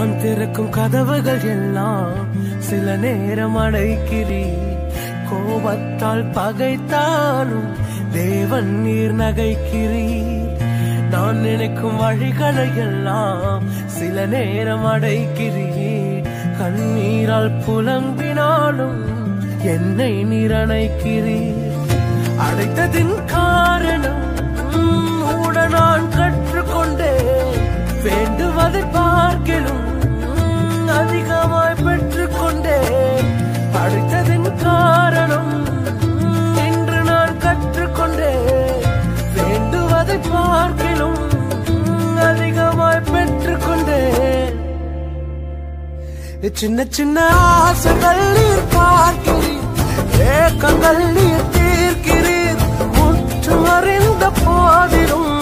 நான் திறக்கும் கதவுகள் எல்லாம் சில நேரம் அடைக்கிறீர் கோபத்தால் பகைத்தாலும் தேவன் நீர் நகைக்கிறீர் நான் நினைக்கும் வழிகளை எல்லாம் சில நேரம் அடைக்கிறீர் கண்ணீரால் புலம்பினாலும் என்னை நீர் அணைக்கிறீர் அடைத்ததின் காரணம் உம், கூட நான் கற்றுக்கொண்டேன் வேண்டுவதை பார்க்கிலும் உம், அதிகமாய் பெற்றுக்கொண்டேன் அடைத்ததின் காரணம் உம், இன்று நான் கற்றுக்கொண்டேன் வேண்டுவதை பார்க்கிலும் உம், அதிகமாய் பெற்றுக்கொண்டேன் சின்ன சின்ன ஆசைகள் நீர் பார்க்கிறீர் ஏக்கங்கள் நீர் தீர்க்கிறீர் முற்று அறிந்த போதிலும்